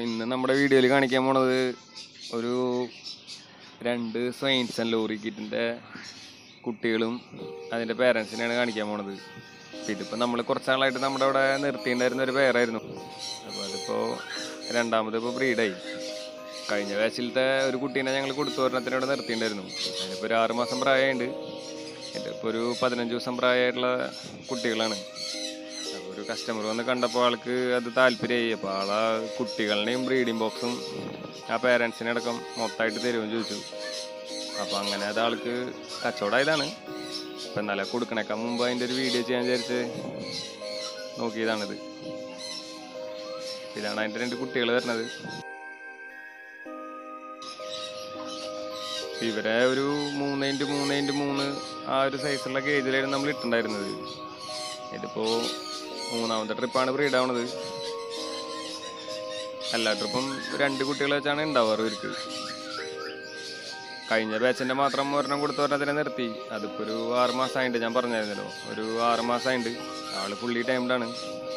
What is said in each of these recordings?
ഇന്ന് നമ്മുടെ വീഡിയോയിൽ കാണിക്കാൻ പോണത് ഒരു രണ്ട് സ്വൈൻസൺ ലോറി കിറ്റിൻ്റെ കുട്ടികളും അതിൻ്റെ പേരൻസിനെയാണ് കാണിക്കാൻ പോണത് അപ്പോൾ ഇതിപ്പോൾ നമ്മൾ കുറച്ച് നാളായിട്ട് നമ്മുടെ അവിടെ നിർത്തിയിട്ടുണ്ടായിരുന്ന ഒരു പേരായിരുന്നു അപ്പോൾ അതിപ്പോൾ രണ്ടാമത് ഇപ്പോൾ ബ്രീഡായി കഴിഞ്ഞ ബാച്ചിലത്തെ ഒരു കുട്ടീനെ ഞങ്ങൾ കൊടുത്തു ഒരെണ്ണത്തിന് ഇവിടെ നിർത്തിയിട്ടുണ്ടായിരുന്നു അതിനിപ്പോൾ ഒരു ആറ് മാസം പ്രായമുണ്ട് എൻ്റെ ഇപ്പോൾ ഒരു പതിനഞ്ച് ദിവസം പ്രായമായിട്ടുള്ള കുട്ടികളാണ് അപ്പോൾ ഒരു കസ്റ്റമർ വന്ന് കണ്ടപ്പോൾ ആൾക്ക് അത് താല്പര്യമായി അപ്പോൾ ആളാ കുട്ടികളുടെയും ബ്രീഡിംഗ് ബോക്സും ആ പേരൻസിനെ അടക്കം മൊത്തമായിട്ട് തരുമെന്ന് ചോദിച്ചു അപ്പോൾ അങ്ങനെ അത് ആൾക്ക് കച്ചവടമായതാണ് ഇപ്പം ഇന്നലെ കൊടുക്കണേക്കാൾ മുമ്പ് അതിൻ്റെ ഒരു വീഡിയോ ചെയ്യാൻ വിചാരിച്ച് നോക്കിയതാണിത് ഇതാണ് അതിൻ്റെ രണ്ട് കുട്ടികൾ വരുന്നത് ഇവരെ ഒരു മൂന്ന് ഇൻറ്റു മൂന്ന് ഇൻറ്റു മൂന്ന് ആ ഒരു സൈസുള്ള ഗേജിലായിരുന്നു നമ്മൾ ഇട്ടുണ്ടായിരുന്നത് ഇതിപ്പോൾ മൂന്നാമത്തെ ട്രിപ്പാണ് ബ്രീഡ് ആവണത് എല്ലാ ട്രിപ്പും രണ്ട് കുട്ടികൾ വെച്ചാണ് ഉണ്ടാവാറ് ഇവർക്ക് കഴിഞ്ഞ ബാച്ചിന്റെ മാത്രം ഒരെണ്ണം കൊടുത്ത ഒരെണ്ണത്തിനെ നിർത്തി അതിപ്പോ ഒരു ആറ് മാസമായിട്ട് ഞാൻ പറഞ്ഞായിരുന്നല്ലോ ഒരു ആറ് മാസമായിട്ട് ആള് ഫുള്ളി ടൈംഡാണ്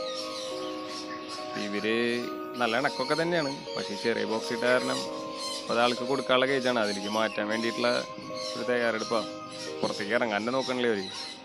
ഇവര് നല്ല ഇണക്കൊക്കെ തന്നെയാണ് പക്ഷേ ചെറിയ ബോക്സ് ഇട്ട കാരണം അപ്പോൾ അത് ആൾക്ക് കൊടുക്കാനുള്ള കേജാണ് അതിലേക്ക് മാറ്റാൻ വേണ്ടിയിട്ടുള്ള ഒരു തയ്യാറെടുപ്പാണ് പുറത്തേക്ക് ഇറങ്ങാൻ തന്നെ നോക്കണില്ലേ അവര്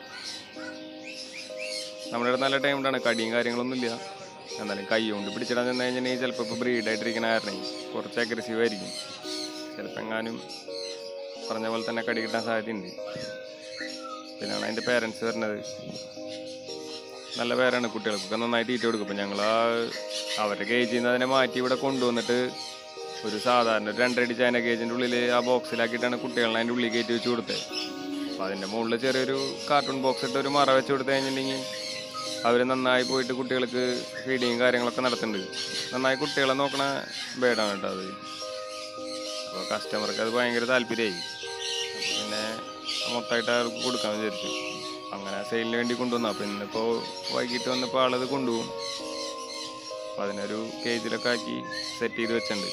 നമ്മുടെ അടുത്ത് നല്ല ടൈമിലാണ് കടിയും കാര്യങ്ങളൊന്നും ഇല്ല എന്നാലും കൈ കൊണ്ട് പിടിച്ചിടാൻ ചെന്ന് കഴിഞ്ഞിട്ടുണ്ടെങ്കിൽ ചിലപ്പോൾ ഇപ്പോൾ ബ്രീഡായിട്ടിരിക്കണ കാരണം കുറച്ച് അഗ്രസീവ് ആയിരിക്കും ചിലപ്പോൾ എങ്ങാനും പറഞ്ഞ പോലെ തന്നെ കടി കിട്ടാൻ സാധ്യതയുണ്ട് പിന്നെയാണ് അതിൻ്റെ പേരൻസ് വരുന്നത് നല്ല പേരാണ് കുട്ടികൾക്കൊക്കെ നന്നായി തീറ്റ കൊടുക്കും അപ്പം ഞങ്ങൾ ആ അവരുടെ കേജിൽ നിന്ന് അതിനെ മാറ്റി ഇവിടെ കൊണ്ടുവന്നിട്ട് ഒരു സാധാരണ ഒരു രണ്ടരടി ചൈന കേജിൻ്റെ ഉള്ളിൽ ആ ബോക്സിലാക്കിയിട്ടാണ് കുട്ടികളെ അതിൻ്റെ ഉള്ളിൽ കയറ്റി വെച്ച് കൊടുത്തത് അപ്പം അതിൻ്റെ മുകളിൽ ചെറിയൊരു കാർട്ടൂൺ ബോക്സ് ഇട്ട് ഒരു മറ വെച്ച് കൊടുത്തു കഴിഞ്ഞിട്ടുണ്ടെങ്കിൽ അവർ നന്നായി പോയിട്ട് കുട്ടികൾക്ക് ഫീഡിങ് കാര്യങ്ങളൊക്കെ നടത്തുന്നുണ്ട് നന്നായി കുട്ടികളെ നോക്കണ ബേഡാണ് കേട്ടോ അത് അപ്പോൾ കസ്റ്റമർക്ക് അത് ഭയങ്കര താല്പര്യമായി അപ്പോൾ പിന്നെ മൊത്തമായിട്ട് അവർക്ക് കൊടുക്കാമെന്ന് വിചാരിച്ചു അങ്ങനെ സെയിലിന് വേണ്ടി കൊണ്ടുവന്നു അപ്പോൾ ഇന്നിപ്പോൾ വൈകിട്ട് വന്നപ്പോൾ ആളത് കൊണ്ടുപോകും അപ്പോൾ അതിനൊരു കേജിലൊക്കെ ആക്കി സെറ്റ് ചെയ്ത് വെച്ചിട്ടുണ്ട്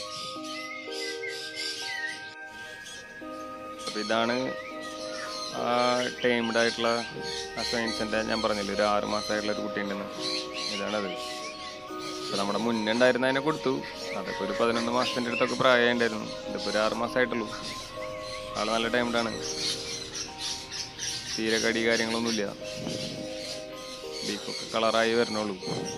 അപ്പോൾ ഇതാണ് ആ ടൈംഡ് ആയിട്ടുള്ള ആ സയൻസിൻ്റെ ഞാൻ പറഞ്ഞില്ലേ ഒരു ആറ് മാസമായിട്ടുള്ള ഒരു കുട്ടിയുണ്ടെന്ന് ഇതാണത് ഇപ്പോൾ നമ്മുടെ മുന്നേ ഉണ്ടായിരുന്നതിനെ കൊടുത്തു അതൊക്കെ ഒരു പതിനൊന്ന് മാസത്തിൻ്റെ അടുത്തൊക്കെ പ്രായമുണ്ടായിരുന്നു ഇതിപ്പോൾ ഒരു ആറ് മാസമായിട്ടുള്ളൂ ആൾ നല്ല ടൈംഡാണ് തീരെ കടി കാര്യങ്ങളൊന്നുമില്ല ബീഫൊക്കെ കളറായി വരണുള്ളൂ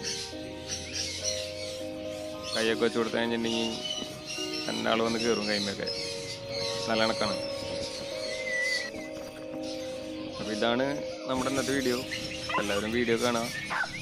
കൈയൊക്കെ വെച്ച് കൊടുത്തു കഴിഞ്ഞിട്ടുണ്ടെങ്കിൽ തന്നെ ആൾ വന്ന് കയറും കൈമൊക്കെ നല്ല കണക്കാണ് അപ്പോൾ ഇതാണ് നമ്മുടെ ഇന്നത്തെ വീഡിയോ എല്ലാവരും വീഡിയോ കാണാം